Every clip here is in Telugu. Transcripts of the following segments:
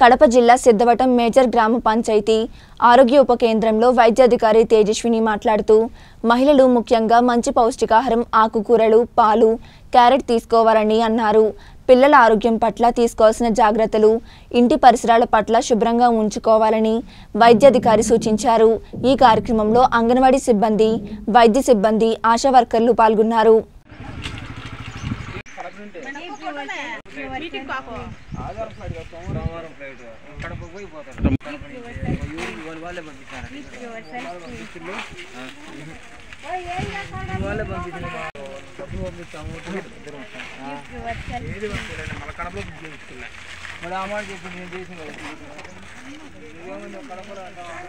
కడప జిల్లా సిద్ధవటం మేజర్ గ్రామ పంచాయతీ ఆరోగ్య ఉప కేంద్రంలో వైద్యాధికారి తేజస్విని మాట్లాడుతూ మహిళలు ముఖ్యంగా మంచి పౌష్టికాహారం ఆకుకూరలు పాలు క్యారెట్ తీసుకోవాలని అన్నారు పిల్లల ఆరోగ్యం పట్ల తీసుకోవాల్సిన జాగ్రత్తలు ఇంటి పరిసరాల పట్ల శుభ్రంగా ఉంచుకోవాలని వైద్యాధికారి సూచించారు ఈ కార్యక్రమంలో అంగన్వాడీ సిబ్బంది వైద్య సిబ్బంది ఆశా వర్కర్లు పాల్గొన్నారు సోమవారం ఫ్లైట్ కడప పోయి పోతాడు ఊరికి వాళ్ళే పంపిస్తారు వాళ్ళే పంపించిన డబ్బులు పంపిస్తాము ఇద్దరు ఏది పంపించలేదు మళ్ళీ కడపలో బుక్ చేయించుకున్నా మరి ఆ మాట చెప్పి నేను చేసిన కదా ఇదేమో కడపలో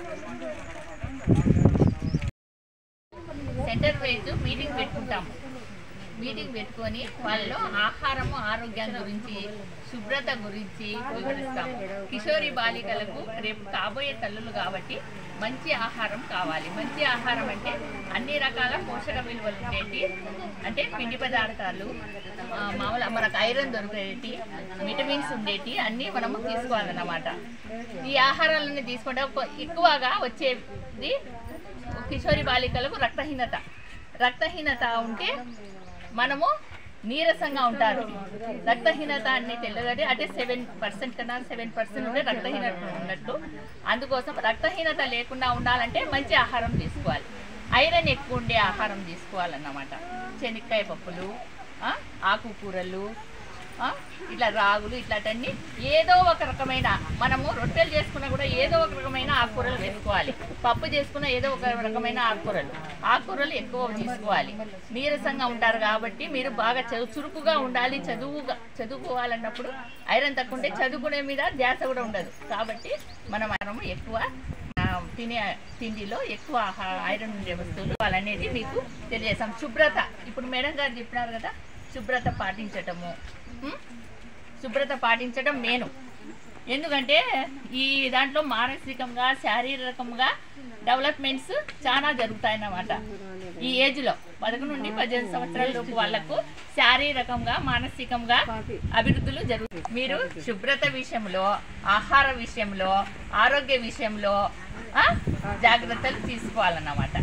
సెంటర్ వైజ్ మీటింగ్ పెట్టుకుంటాము మీటింగ్ పెట్టుకొని వాళ్ళలో ఆహారము ఆరోగ్యం గురించి శుభ్రత గురించి వివరిస్తాం కిషోరి బాలికలకు రేపు కాబోయే తల్లులు కాబట్టి మంచి ఆహారం కావాలి మంచి ఆహారం అంటే అన్ని రకాల పోషక విలువలు ఉండేటి అంటే పిండి పదార్థాలు ఆ, మామూలు మనకు ఐరన్ దొరికేటి విటమిన్స్ ఉండేటి అన్నీ మనము తీసుకోవాలన్నమాట ఈ ఆహారాలన్నీ తీసుకుంటే ఒక- ఎక్కువగా వచ్చేది కిషోరి బాలికలకు రక్తహీనత రక్తహీనత ఉంటే మనము నీరసంగా ఉంటారు రక్తహీనత అన్ని తెలియదు అంటే సెవెన్ పర్సెంట్ కన్నా సెవెన్ పర్సెంట్ ఉంటే రక్తహీనత ఉన్నట్టు అందుకోసం రక్తహీనత లేకుండా ఉండాలంటే మంచి ఆహారం తీసుకోవాలి ఐరన్ ఎక్కువ ఉండే ఆహారం తీసుకోవాలన్నమాట శనక్కాయ పప్పులు ఆ, ఆకుకూరలు ఆ, ఇట్లా రాగులు ఇట్లాంటివన్నీ ఏదో ఒక రకమైన మనము రొట్టెలు చేసుకున్నా కూడా ఏదో ఒక రకమైన ఆకుకూరలు వేసుకోవాలి పప్పు చేసుకున్న ఏదో ఒక రకమైన ఆకుకూరలు ఆకుకూరలు ఎక్కువ తీసుకోవాలి నీరసంగా ఉంటారు కాబట్టి మీరు బాగా చదువు చురుకుగా ఉండాలి చదువుగా చదువుకోవాలన్నప్పుడు ఐరన్ తక్కువ ఉంటే చదువుకునే మీద ధ్యాస కూడా ఉండదు కాబట్టి మనం మనము ఎక్కువ ఆ, తినే తిండిలో ఎక్కువ ఆహా- ఐరన్ ఉండే వస్తువులు వాళ్ళనేది మీకు తెలియజేస్తాం శుభ్రత ఇప్పుడు మేడం గారు చెప్పినారు కదా శుభ్రత పాటించటము ఉం? శుభ్రత పాటించడం మేను ఎందుకంటే ఈ దాంట్లో మానసికంగా శారీరకంగా డెవలప్మెంట్స్ చాలా జరుగుతాయన్నమాట ఈ ఏజ్లో పదకొండు నుండి పద్దెనిమిది సంవత్సరాల లోపు వాళ్ళకు శారీరకంగా మానసికంగా అభివృద్ధులు జరుగుతాయి మీరు శుభ్రత విషయంలో ఆహార విషయంలో ఆరోగ్య విషయంలో ఆ, జాగ్రత్తలు తీసుకోవాలన్నమాట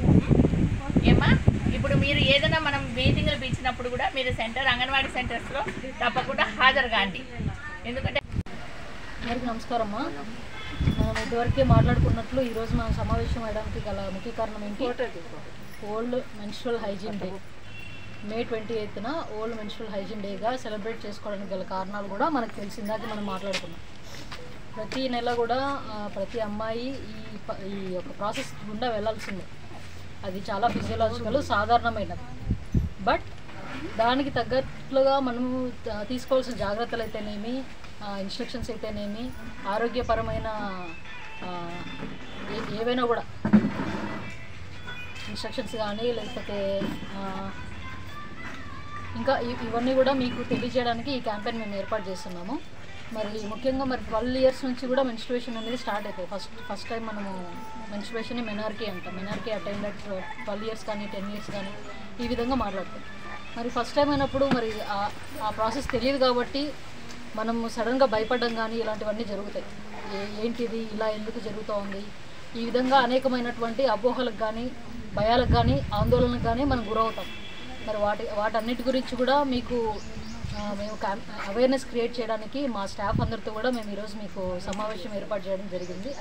ఏమా ఇప్పుడు మీరు ఏదైనా మనం మీటింగ్లు పిలిచినప్పుడు కూడా మీరు సెంటర్ అంగన్వాడీ సెంటర్స్లో తప్పకుండా హాజరు కాండి ఎందుకంటే అందరికీ నమస్కారం అమ్మా మనం ఇదివరకే మాట్లాడుకున్నట్లు ఈరోజు మనం సమావేశం అయ్యడానికి గల ముఖ్య కారణం ఏంటి old menstrual hygiene day May twenty ఎయిత్న ఓల్డ్ మెన్స్ట్రల్ హైజీన్ డేగా సెలబ్రేట్ చేసుకోవడానికి గల కారణాలు కూడా మనకు తెలిసిందాక మనం మాట్లాడుకున్నాం ప్రతి నెల కూడా ఆ, ప్రతి అమ్మాయి ఈ ప- ఈ యొక్క ప్రాసెస్ గుండా వెళ్ళాల్సిందే అది చాలా ఫిజియలాజికల్ సాధారణమైనది బట్ దానికి తగ్గట్లుగా మనము ఆ, తీసుకోవాల్సిన జాగ్రత్తలు అయితేనేమి ఇన్స్ట్రక్షన్స్ అయితేనేమి ఆరోగ్యపరమైన ఆ, ఏ- ఏవైనా కూడా ఇన్స్ట్రక్షన్స్ కానీ లేకపోతే ఆ, ఇంకా ఇ- ఇవన్నీ కూడా మీకు తెలియజేయడానికి ఈ క్యాంపెయిన్ మేము ఏర్పాటు చేస్తున్నాము మరి ముఖ్యంగా మరి ట్వెల్వ్ ఇయర్స్ నుంచి కూడా మెన్స్ట్రుయేషన్ అనేది స్టార్ట్ అవుతాయి ఫస్ట్ ఫస్ట్ టైం మనము మెన్స్ట్రుయేషన్ మెనార్కీ అంటాం menarche attain that twelve years కానీ టెన్ ఇయర్స్ కానీ ఈ విధంగా మాట్లాడతాం మరి ఫస్ట్ టైం అయినప్పుడు మరి ఆ- ఆ ప్రాసెస్ తెలియదు కాబట్టి మనం సడన్గా భయపడడం కానీ ఇలాంటివన్నీ జరుగుతాయి ఏ- ఏంటిది ఇలా ఎందుకు జరుగుతూ ఉంది ఈ విధంగా అనేకమైనటువంటి అపోహలకు కానీ భయాలకు కానీ ఆందోళనకు కానీ మనం గురవుతాం మరి వాటి వాటన్నిటి గురించి కూడా మీకు ఆ, మేము అవేర్నెస్ క్రియేట్ చేయడానికి మా స్టాఫ్ అందరితో కూడా మేము ఈరోజు మీకు సమావేశం ఏర్పాటు చేయడం జరిగింది